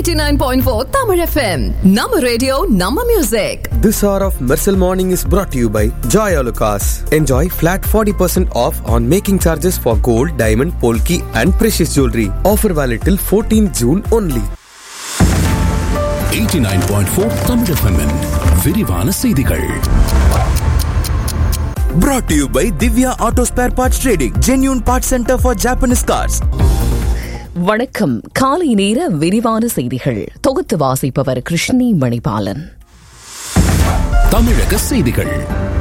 89.4 Tamil FM. Nama radio, Nama music. This hour of Mercel Morning is brought to you by Joy Alucas. Enjoy flat 40% off on making charges for gold, diamond, polki and precious jewelry. Offer valid till 14 June only. 89.4 Tamil FM-இன் விரிவான செய்திகள் Brought to you by Divya Auto Spare Parts Trading, genuine parts center for Japanese cars. வணக்கம் காலை நேர விரிவான செய்திகள் தொகுத்து வாசிப்பவர் கிருஷ்ணி மணிபாலன் தமிழக செய்திகள்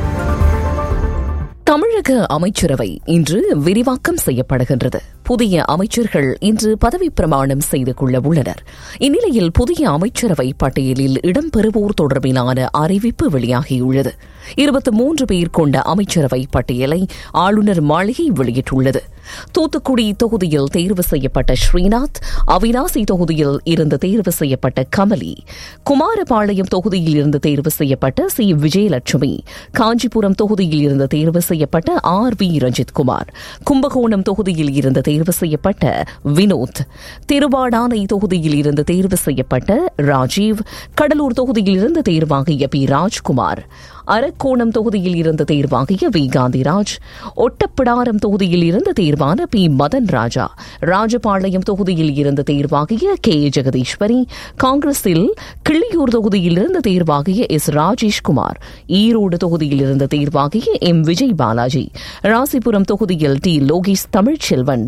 தமிழக அமைச்சரவை இன்று விரிவாக்கம் செய்யப்படுகின்றது புதிய அமைச்சர்கள் இன்று பதவி பிரமாணம் செய்து கொள்ள உள்ளனர் இந்நிலையில் புதிய அமைச்சரவை பட்டியலில் இடம்பெறுவோர் தொடர்பிலான அறிவிப்பு வெளியாகியுள்ளது இருபத்தி மூன்று பேர் கொண்ட அமைச்சரவை பட்டியலை ஆளுநர் மாளிகை வெளியிட்டுள்ளது தூத்துக்குடி தொகுதியில் தேர்வு செய்யப்பட்ட ஸ்ரீநாத் அவினாசி தொகுதியில் இருந்து தேர்வு செய்யப்பட்ட கமலி குமாரபாளையம் தொகுதியில் இருந்து தேர்வு செய்யப்பட்ட சி விஜயலட்சுமி காஞ்சிபுரம் தொகுதியில் இருந்து தேர்வு செய்யப்பட்ட ஆர் வி ரஞ்சித்குமார் கும்பகோணம் தொகுதியில் இருந்து தேர்வு செய்யப்பட்ட வினோத் திருவாடானை தொகுதியில் இருந்து தேர்வு செய்யப்பட்ட ராஜீவ் கடலூர் தொகுதியில் இருந்து தேர்வாகிய பி ராஜ்குமார் அரக்கோணம் தொகுதியில் இருந்து தேர்வாகிய வி காந்திராஜ் ஒட்டப்பிடாரம் தொகுதியில் இருந்து தேர்வான பி மதன் ராஜா ராஜபாளையம் தொகுதியில் இருந்து தேர்வாகிய கே ஜெகதீஸ்வரி காங்கிரஸில் கிள்ளியூர் தொகுதியில் இருந்து தேர்வாகிய எஸ் ராஜேஷ்குமார் ஈரோடு தொகுதியில் இருந்து தேர்வாகிய எம் விஜய் பாலாஜி ராசிபுரம் தொகுதியில் டி லோகேஷ் தமிழ்ச்செல்வன்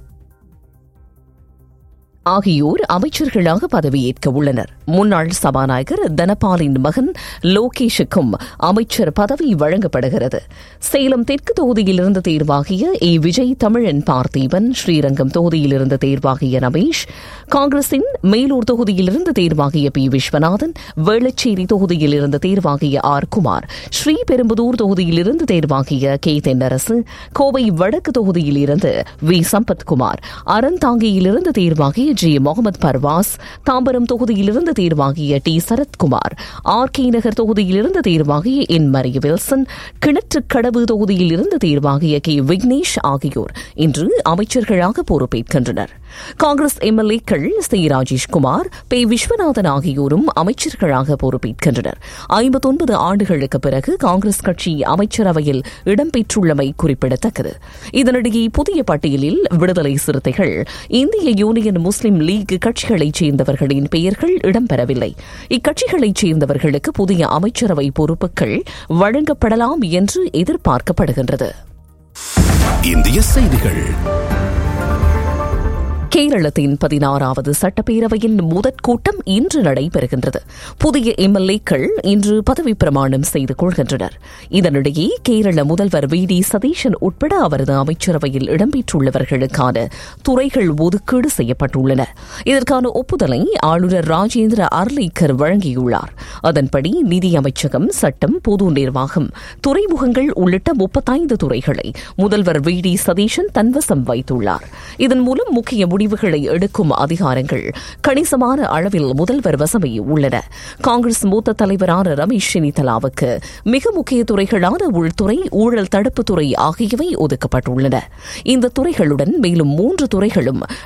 ஆகியோர் அமைச்சர்களாக பதவியேற்க உள்ளனர் முன்னாள் சபாநாயகர் தனபாலின் மகன் லோகேஷுக்கும் அமைச்சர் பதவி வழங்கப்படுகிறது சேலம் தெற்கு தொகுதியிலிருந்து தேர்வாகிய ஏ விஜய் தமிழன் பார்த்திபன் ஸ்ரீரங்கம் தொகுதியிலிருந்து தேர்வாகிய ரமேஷ் காங்கிரசின் மேலூர் தொகுதியிலிருந்து தேர்வாகிய பி விஸ்வநாதன் வேளச்சேரி தொகுதியிலிருந்து தேர்வாகிய ஆர் குமார் ஸ்ரீபெரும்புதூர் தொகுதியிலிருந்து தேர்வாகிய கே தென்னரசு கோவை வடக்கு தொகுதியிலிருந்து வி சம்பத்குமார் அறந்தாங்கியிலிருந்து தேர்வாகிய ஜி முகமது பர்வாஸ் தாம்பரம் தொகுதியிலிருந்து தேர்வாகிய T Sarathkumar R K Nagar தொகுதியிலிருந்து தேர்வாகிய என் மரிய வில்சன் கிணற்றுக்கடவு தொகுதியிலிருந்து தேர்வாகிய கே விக்னேஷ் ஆகியோர் இன்று அமைச்சர்களாக பொறுப்பேற்கின்றனர் காங்கிரஸ் எம்எல்ஏக்கள் சி ராஜேஷ்குமார் பே விஸ்வநாதன் ஆகியோரும் அமைச்சர்களாக பொறுப்பேற்கின்றனர் ஐம்பத்தொன்பது ஆண்டுகளுக்கு பிறகு காங்கிரஸ் கட்சி அமைச்சரவையில் இடம்பெற்றுள்ளமை குறிப்பிடத்தக்கது இதனிடையே புதிய பட்டியலில் விடுதலை சிறுத்தைகள் இந்திய யூனியன் முஸ்லிம் லீக் கட்சிகளைச் சேர்ந்தவர்களின் பெயர்கள் இடம்பெறவில்லை இக்கட்சிகளைச் சேர்ந்தவர்களுக்கு புதிய அமைச்சரவை பொறுப்புகள் வழங்கப்படலாம் என்று எதிர்பார்க்கப்படுகின்றது இந்திய செய்திகள் கேரளத்தின் பதினாறாவது சட்டப்பேரவையின் முதற் கூட்டம் இன்று நடைபெறுகின்றது புதிய எம்எல்ஏக்கள் இன்று பதவி பிரமாணம் செய்து கொள்கின்றனர் இதனிடையே கேரள முதல்வர் வி டி சதீஷன் உட்பட அவரது அமைச்சரவையில் இடம்பெற்றுள்ளவர்களுக்கான துறைகள் ஒதுக்கீடு செய்யப்பட்டுள்ளன இதற்கான ஒப்புதலை ஆளுநர் ராஜேந்திர அர்லேக்கர் வழங்கியுள்ளார் அதன்படி நிதி அமைச்சகம் சட்டம் பொது நிர்வாகம் துறைமுகங்கள் உள்ளிட்ட முப்பத்தைந்து துறைகளை முதல்வர் வி டி சதீஷன் தன்வசம் வைத்துள்ளார் இதன் மூலம் முக்கிய முடிவுகளை எடுக்கும் அதிகாரங்கள் கணிசமான அளவில் முதல்வர் வசமே உள்ளன காங்கிரஸ் மூத்த தலைவரான ரமேஷ் செனிதலாவுக்கு மிக முக்கிய துறைகளான உள்துறை ஊழல் தடுப்புத்துறை ஆகியவை ஒதுக்கப்பட்டுள்ளன இந்த துறைகளுடன் மேலும் மூன்று துறைகளும்